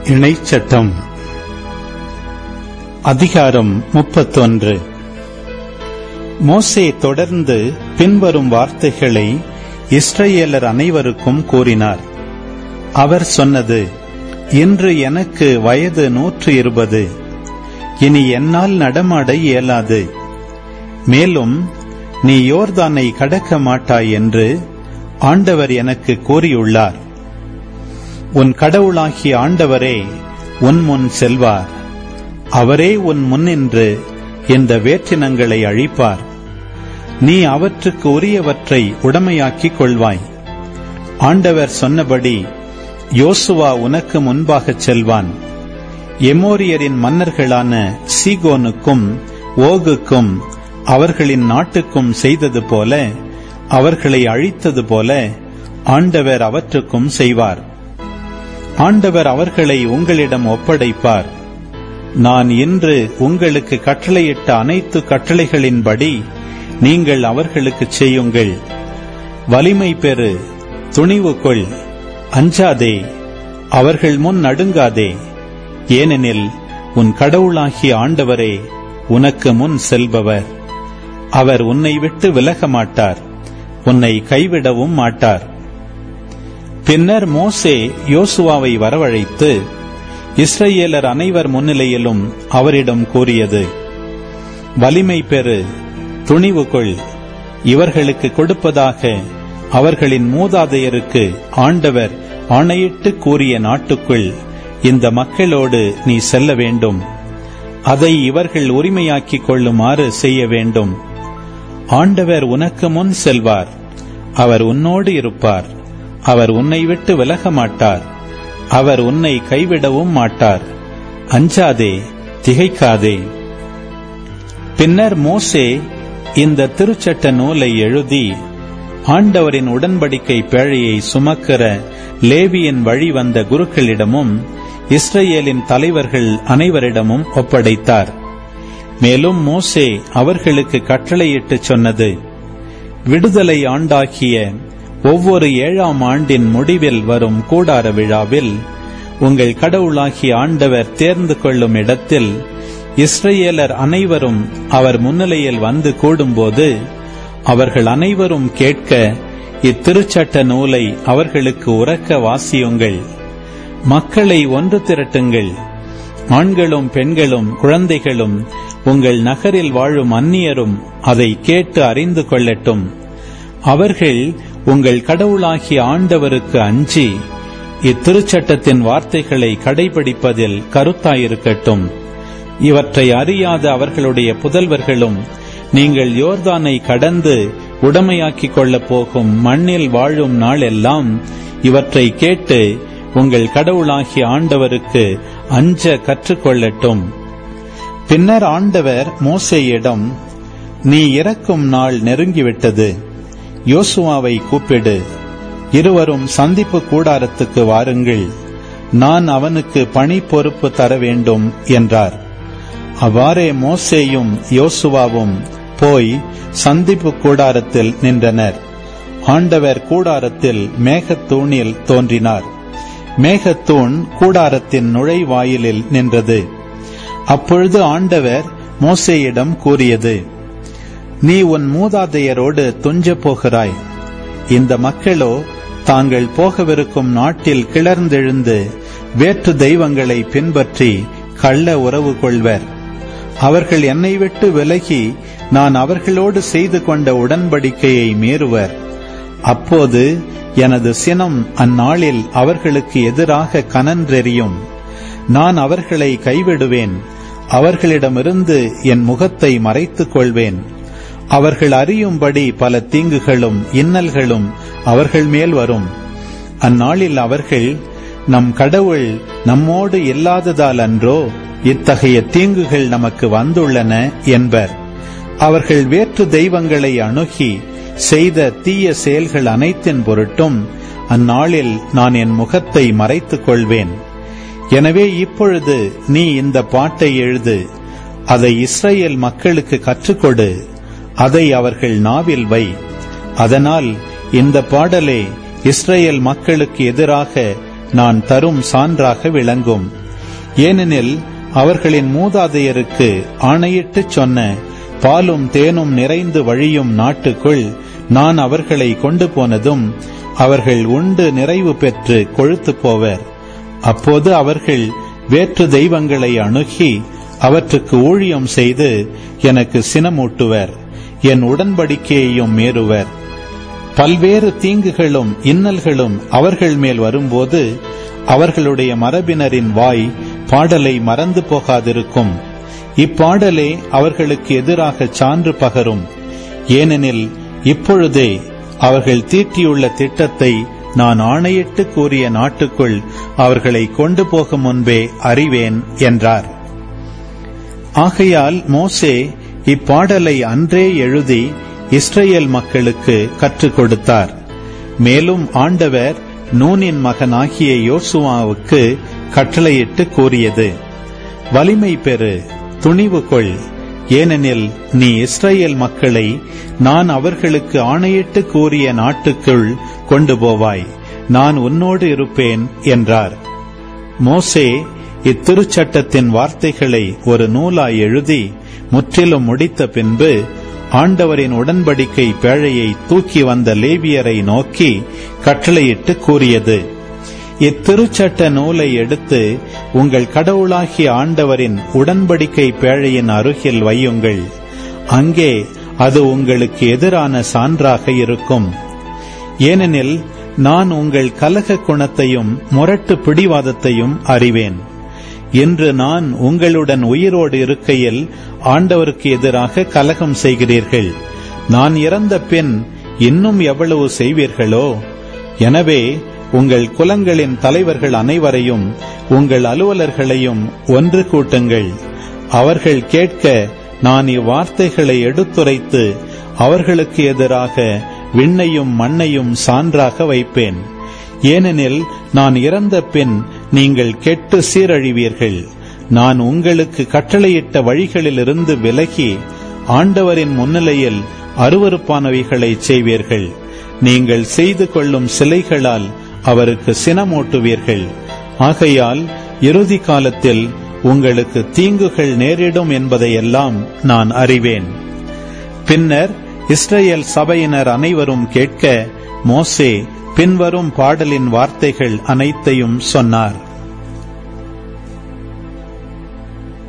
இணைச்சட்டம் அதிகாரம் முப்பத்தொன்று மோசே தொடர்ந்து பின்வரும் வார்த்தைகளை இஸ்ரவேலர் அனைவருக்கும் கூறினார் அவர் சொன்னது இன்று எனக்கு வயது நூற்று இருபது இனி என்னால் நடமாட இயலாது மேலும் நீ யோர்தானை கடக்க மாட்டாய் என்று ஆண்டவர் எனக்கு கூறியுள்ளார் உன் கடவுளாகிய ஆண்டவரே உன் முன் செல்வார் அவரே உன் முன்னின்று இந்த வேற்றினங்களை அழிப்பார் நீ அவற்றுக்கு உரியவற்றை உடமையாக்கிக் கொள்வாய் ஆண்டவர் சொன்னபடி யோசுவா உனக்கு முன்பாகச் செல்வான் எமோரியரின் மன்னர்களான சீகோனுக்கும் ஓகுக்கும் அவர்களின் நாட்டுக்கும் செய்தது போல அவர்களை அழித்தது போல ஆண்டவர் அவற்றுக்கும் செய்வார் ஆண்டவர் அவர்களை உங்களிடம் ஒப்படைப்பார் நான் இன்று உங்களுக்கு கட்டளையிட்ட அனைத்து கட்டளைகளின்படி நீங்கள் அவர்களுக்கு செய்யுங்கள் வலிமை பெறு துணிவு கொள் அஞ்சாதே அவர்கள் முன் நடுங்காதே ஏனெனில் உன் கடவுளாகிய ஆண்டவரே உனக்கு முன் செல்பவர் அவர் உன்னை விட்டு விலக மாட்டார் உன்னை கைவிடவும் மாட்டார் பின்னர் மோசே யோசுவாவை வரவழைத்து இஸ்ரேலர் அனைவர் முன்னிலையிலும் அவரிடம் கூறியது வலிமை பெறு துணிவு கொள் இவர்களுக்கு கொடுப்பதாக அவர்களின் மூதாதையருக்கு ஆண்டவர் ஆணையிட்டு கூறிய நாட்டுக்குள் இந்த மக்களோடு நீ செல்ல வேண்டும் அதை இவர்கள் உரிமையாக்கிக் கொள்ளுமாறு செய்ய வேண்டும் ஆண்டவர் உனக்கு முன் செல்வார் அவர் உன்னோடு இருப்பார் அவர் உன்னை விட்டு விலக மாட்டார் அவர் உன்னை கைவிடவும் மாட்டார் அஞ்சாதே திகைக்காதே பின்னர் மோசே இந்த திருச்சட்ட நூலை எழுதி ஆண்டவரின் உடன்படிக்கை பேழையை சுமக்கிற லேவியின் வழி வந்த குருக்களிடமும் இஸ்ரேலின் தலைவர்கள் அனைவரிடமும் ஒப்படைத்தார் மேலும் மோசே அவர்களுக்கு கட்டளையிட்டு சொன்னது விடுதலை ஆண்டாகிய ஒவ்வொரு ஏழாம் ஆண்டின் முடிவில் வரும் கூடார விழாவில் உங்கள் கடவுளாகிய ஆண்டவர் தேர்ந்து கொள்ளும் இடத்தில் இஸ்ரேலர் அனைவரும் அவர் முன்னிலையில் வந்து கூடும்போது அவர்கள் அனைவரும் கேட்க இத்திருச்சட்ட நூலை அவர்களுக்கு உறக்க வாசியுங்கள் மக்களை ஒன்று திரட்டுங்கள் ஆண்களும் பெண்களும் குழந்தைகளும் உங்கள் நகரில் வாழும் அந்நியரும் அதை கேட்டு அறிந்து கொள்ளட்டும் அவர்கள் உங்கள் கடவுளாகிய ஆண்டவருக்கு அஞ்சி இத்திருச்சட்டத்தின் வார்த்தைகளை கடைபிடிப்பதில் கருத்தாயிருக்கட்டும் இவற்றை அறியாத அவர்களுடைய புதல்வர்களும் நீங்கள் யோர்தானை கடந்து உடமையாக்கிக் கொள்ளப் போகும் மண்ணில் வாழும் நாளெல்லாம் இவற்றை கேட்டு உங்கள் கடவுளாகிய ஆண்டவருக்கு அஞ்ச கற்றுக்கொள்ளட்டும் பின்னர் ஆண்டவர் மோசேயிடம் நீ இறக்கும் நாள் நெருங்கிவிட்டது யோசுவாவை கூப்பிடு இருவரும் சந்திப்பு கூடாரத்துக்கு வாருங்கள் நான் அவனுக்கு பணி பொறுப்பு தர வேண்டும் என்றார் அவ்வாறே மோசேயும் யோசுவாவும் போய் சந்திப்பு கூடாரத்தில் நின்றனர் ஆண்டவர் கூடாரத்தில் மேகத்தூணில் தோன்றினார் மேகத்தூண் கூடாரத்தின் நுழைவாயிலில் நின்றது அப்பொழுது ஆண்டவர் மோசேயிடம் கூறியது நீ உன் மூதாதையரோடு துஞ்சப் போகிறாய் இந்த மக்களோ தாங்கள் போகவிருக்கும் நாட்டில் கிளர்ந்தெழுந்து வேற்று தெய்வங்களை பின்பற்றி கள்ள உறவு கொள்வர் அவர்கள் என்னை விட்டு விலகி நான் அவர்களோடு செய்து கொண்ட உடன்படிக்கையை மீறுவர் அப்போது எனது சினம் அந்நாளில் அவர்களுக்கு எதிராக கனன்றெறியும் நான் அவர்களை கைவிடுவேன் அவர்களிடமிருந்து என் முகத்தை மறைத்துக் கொள்வேன் அவர்கள் அறியும்படி பல தீங்குகளும் இன்னல்களும் அவர்கள் மேல் வரும் அந்நாளில் அவர்கள் நம் கடவுள் நம்மோடு இல்லாததால் அன்றோ இத்தகைய தீங்குகள் நமக்கு வந்துள்ளன என்பர் அவர்கள் வேற்று தெய்வங்களை அணுகி செய்த தீய செயல்கள் அனைத்தின் பொருட்டும் அந்நாளில் நான் என் முகத்தை மறைத்துக் கொள்வேன் எனவே இப்பொழுது நீ இந்த பாட்டை எழுது அதை இஸ்ரேல் மக்களுக்கு கற்றுக்கொடு அதை அவர்கள் நாவில் வை அதனால் இந்த பாடலே இஸ்ரேல் மக்களுக்கு எதிராக நான் தரும் சான்றாக விளங்கும் ஏனெனில் அவர்களின் மூதாதையருக்கு ஆணையிட்டுச் சொன்ன பாலும் தேனும் நிறைந்து வழியும் நாட்டுக்குள் நான் அவர்களை கொண்டு போனதும் அவர்கள் உண்டு நிறைவு பெற்று கொழுத்து போவர் அப்போது அவர்கள் வேற்று தெய்வங்களை அணுகி அவற்றுக்கு ஊழியம் செய்து எனக்கு சினமூட்டுவர் என் உடன்படிக்கையையும் மீறுவர் பல்வேறு தீங்குகளும் இன்னல்களும் அவர்கள் மேல் வரும்போது அவர்களுடைய மரபினரின் வாய் பாடலை மறந்து போகாதிருக்கும் இப்பாடலே அவர்களுக்கு எதிராக சான்று பகரும் ஏனெனில் இப்பொழுதே அவர்கள் தீட்டியுள்ள திட்டத்தை நான் ஆணையிட்டு கூறிய நாட்டுக்குள் அவர்களை கொண்டு போகும் முன்பே அறிவேன் என்றார் ஆகையால் மோசே இப்பாடலை அன்றே எழுதி இஸ்ரேல் மக்களுக்கு கற்றுக் கொடுத்தார் மேலும் ஆண்டவர் நூனின் மகனாகிய யோசுவாவுக்கு கட்டளையிட்டு கூறியது வலிமை பெறு துணிவு கொள் ஏனெனில் நீ இஸ்ரேல் மக்களை நான் அவர்களுக்கு ஆணையிட்டு கூறிய நாட்டுக்குள் கொண்டு போவாய் நான் உன்னோடு இருப்பேன் என்றார் மோசே இத்திருச்சட்டத்தின் வார்த்தைகளை ஒரு நூலாய் எழுதி முற்றிலும் முடித்த பின்பு ஆண்டவரின் உடன்படிக்கை பேழையை தூக்கி வந்த லேவியரை நோக்கி கட்டளையிட்டு கூறியது இத்திருச்சட்ட நூலை எடுத்து உங்கள் கடவுளாகிய ஆண்டவரின் உடன்படிக்கை பேழையின் அருகில் வையுங்கள் அங்கே அது உங்களுக்கு எதிரான சான்றாக இருக்கும் ஏனெனில் நான் உங்கள் கலக குணத்தையும் முரட்டு பிடிவாதத்தையும் அறிவேன் இன்று நான் உங்களுடன் உயிரோடு இருக்கையில் ஆண்டவருக்கு எதிராக கலகம் செய்கிறீர்கள் நான் இறந்த பின் இன்னும் எவ்வளவு செய்வீர்களோ எனவே உங்கள் குலங்களின் தலைவர்கள் அனைவரையும் உங்கள் அலுவலர்களையும் ஒன்று கூட்டுங்கள் அவர்கள் கேட்க நான் இவ்வார்த்தைகளை எடுத்துரைத்து அவர்களுக்கு எதிராக விண்ணையும் மண்ணையும் சான்றாக வைப்பேன் ஏனெனில் நான் இறந்த பின் நீங்கள் கெட்டு சீரழிவீர்கள் நான் உங்களுக்கு கட்டளையிட்ட வழிகளிலிருந்து விலகி ஆண்டவரின் முன்னிலையில் அருவறுப்பானவைகளை செய்வீர்கள் நீங்கள் செய்து கொள்ளும் சிலைகளால் அவருக்கு சினமூட்டுவீர்கள் ஆகையால் இறுதி காலத்தில் உங்களுக்கு தீங்குகள் நேரிடும் என்பதையெல்லாம் நான் அறிவேன் பின்னர் இஸ்ரேல் சபையினர் அனைவரும் கேட்க மோசே பின்வரும் பாடலின் வார்த்தைகள் அனைத்தையும் சொன்னார்